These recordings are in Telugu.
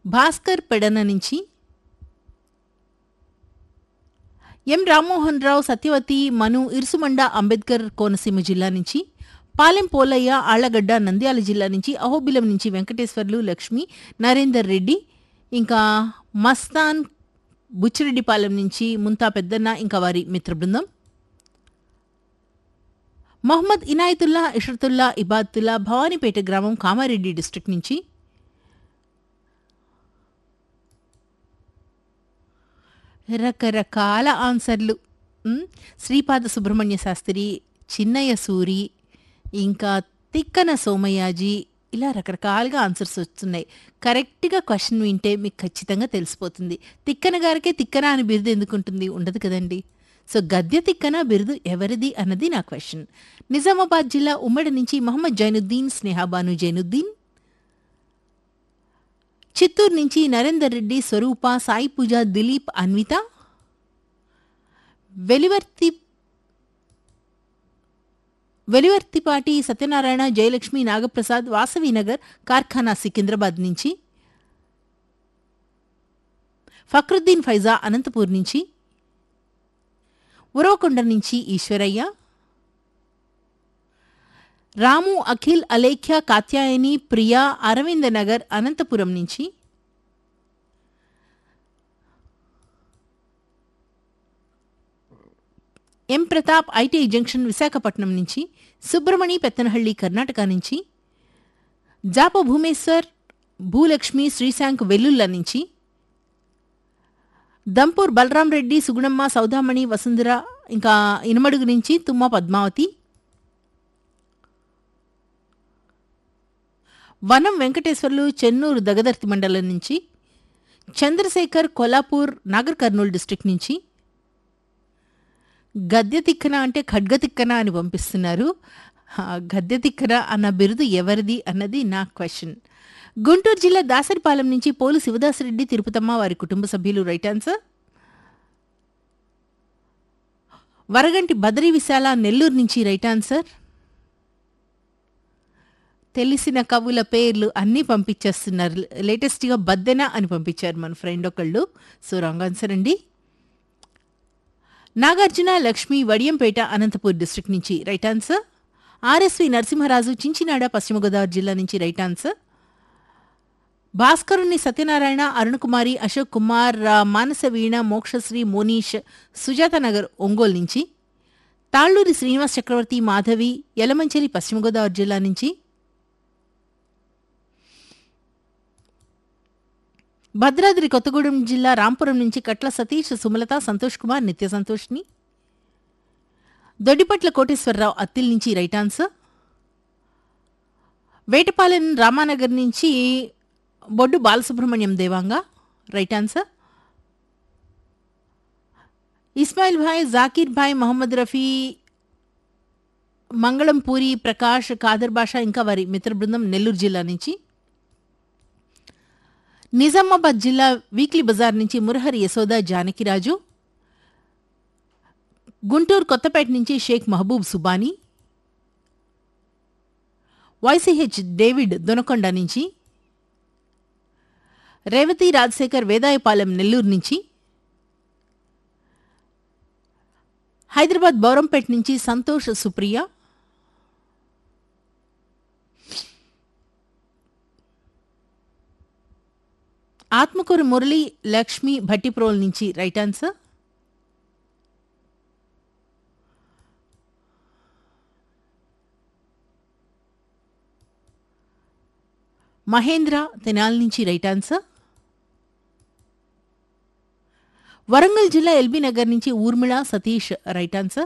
భాస్కర్ పెడన నుంచి ఎం రామ్మోహన్ రావు సత్యవతి మను ఇరుసుమండ అంబేద్కర్ కోనసీమ జిల్లా నుంచి పాలెం పోలయ్య ఆళ్లగడ్డ నంద్యాల జిల్లా నుంచి అహోబిలం నుంచి వెంకటేశ్వర్లు లక్ష్మి నరేందర్ రెడ్డి ఇంకా మస్తాన్ బుచ్చిరెడ్డిపాలెం నుంచి ముంతా పెద్దన్న ఇంకా వారి మిత్ర బృందం మొహమ్మద్ ఇనాయతుల్లా ఇషరతుల్లా ఇబాతుల్లా భవానీపేట గ్రామం కామారెడ్డి డిస్ట్రిక్ట్ నుంచి రకరకాల ఆన్సర్లు ఉమ్, శ్రీపాద సుబ్రహ్మణ్య శాస్త్రి చిన్నయ్య సూరి ఇంకా తిక్కన సోమయాజీ ఇలా రకరకాలుగా ఆన్సర్స్ వస్తున్నాయి కరెక్ట్గా క్వశ్చన్ వింటే మీకు ఖచ్చితంగా తెలిసిపోతుంది తిక్కన గారికే తిక్కన అని బిరుదు ఎందుకుంటుంది ఉండదు కదండి సో గద్య తిక్కన బిరుదు ఎవరిది అన్నది నా క్వశ్చన్ నిజామాబాద్ జిల్లా ఉమ్మడి నుంచి మహమ్మద్ జైనుద్దీన్ స్నేహాబాను జైనుద్దీన్ చిత్తూరు నుంచి నరేందర్ రెడ్డి స్వరూప సాయి పూజ దిలీప్ అన్విత వెలివర్తి వెలివర్తిపాటి సత్యనారాయణ జయలక్ష్మి నాగప్రసాద్ వాసవినగర్ కార్ఖానా సికింద్రాబాద్ నుంచి ఫక్రుద్దీన్ ఫైజా అనంతపూర్ నుంచి ఉరవకొండ నుంచి ఈశ్వరయ్య రాము అఖిల్ అలేఖ్య కాత్యాయని ప్రియా అరవింద నగర్ అనంతపురం నుంచి M Pratap ITI junction Visakhapatnam నుంచి సుబ్రమణి పెత్తనహళ్లి కర్ణాటక నుంచి జాప భూమేశ్వర్ భూలక్ష్మి శ్రీశాంక్ వెల్లుల్ల నుంచి దంపూర్ బలరాం రెడ్డి సుగుణమ్మ సౌదామణి వసుంధర ఇంకా ఇనమడుగు నుంచి తుమ్మ పద్మావతి వనం వెంకటేశ్వర్లు చెన్నూరు దగదర్తి మండలం నుంచి చంద్రశేఖర్ కొల్లాపూర్ నాగర్ కర్నూలు డిస్ట్రిక్ట్ నుంచి గద్య తిక్కన అంటే ఖడ్గ తిక్కన అని పంపిస్తున్నారు ఆ, గద్య తిక్కన అన్న బిరుదు ఎవరిది అన్నది నా క్వశ్చన్ గుంటూరు జిల్లా దాసరిపాలెం నుంచి పోలు శివదాసరెడ్డి తిరుపతమ్మ వారి కుటుంబ సభ్యులు రైట్ ఆన్సర్ వరగంటి బదరి విశాల నెల్లూరు నుంచి రైట్ ఆన్సర్ తెలిసిన కవుల పేర్లు అన్నీ పంపించేస్తున్నారు లేటెస్ట్గా బద్దెన అని పంపించారు మన ఫ్రెండ్ ఒకళ్ళు సో రాంగ్ ఆన్సర్ అండి నాగార్జున లక్ష్మి వడియంపేట అనంతపూర్ డిస్ట్రిక్ట్ నుంచి right answer RSV Narasimharaju Chinchinada Paschima Godavari జిల్లా నుంచి రైట్ ఆన్సర్ భాస్కరుని సత్యనారాయణ అరుణకుమారి అశోక్ కుమార్ ఆ, మానస వీణ మోక్షశ్రీ మోనీష్ సుజాత నగర్ ఒంగోలు నుంచి తాళ్ళూరి శ్రీనివాస్ చక్రవర్తి మాధవి యలమంచిలి పశ్చిమ గోదావరి జిల్లా నుంచి భద్రాద్రి కొత్తగూడెం జిల్లా రాంపురం నుంచి కట్ల సతీష్ సుమలత సంతోష్ కుమార్ నిత్య సంతోష్ని దొడ్డిపట్ల కోటేశ్వరరావు అత్తిల్ నుంచి రైట్ ఆన్సర్ వేటపాలెం రామానగర్ నుంచి బొడ్డు బాలసుబ్రహ్మణ్యం దేవాంగ రైట్ ఆన్సర్ ఇస్మాయిల్ భాయ్ జాకీర్ భాయ్ మహమ్మద్ రఫీ మంగళం పూరి ప్రకాష్ కాదర్ బాషా ఇంకా వారి మిత్ర బృందం నెల్లూరు జిల్లా నుంచి నిజామాబాద్ జిల్లా వీక్లీ బజార్ నుంచి మురహరి యశోద జానకిరాజు గుంటూరు కొత్తపేట నుంచి షేక్ మహబూబ్ సుబానీ వైసీహెచ్ డేవిడ్ దొనకొండ నుంచి రేవతి రాజశేఖర్ వేదాయపాలెం నెల్లూరు నుంచి హైదరాబాద్ బౌరంపేట నుంచి సంతోష్ సుప్రియ ఆత్మకూరు మురళి లక్ష్మి భట్టిప్రోల్ నుంచి రైట్ ఆన్సర్ మహేంద్ర తెనాల్ నుంచి రైట్ ఆన్సర్ వరంగల్ జిల్లా ఎల్బీ నగర్ నుంచి ఊర్మిళ సతీష్ రైట్ ఆన్సర్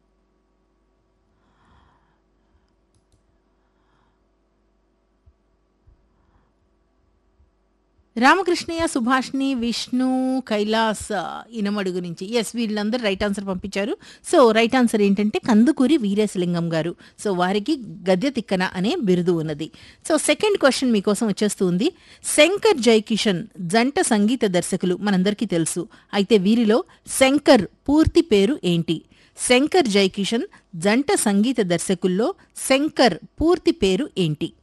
రామకృష్ణయ్య సుభాష్ని విష్ణు కైలాస్ ఆ, ఇనమడుగు నుంచి ఎస్ వీళ్ళందరూ రైట్ ఆన్సర్ పంపించారు సో రైట్ ఆన్సర్ ఏంటంటే కందుకూరి వీరేశలింగం గారు సో వారికి గద్య తిక్కన అనే బిరుదు ఉన్నది సో సెకండ్ క్వశ్చన్ మీకోసం వచ్చేస్తూ ఉంది శంకర్ జయకిషన్ జంట సంగీత దర్శకులు మనందరికీ తెలుసు అయితే వీరిలో శంకర్ పూర్తి పేరు ఏంటి శంకర్ జయకిషన్ జంట సంగీత దర్శకుల్లో శంకర్ పూర్తి పేరు ఏంటి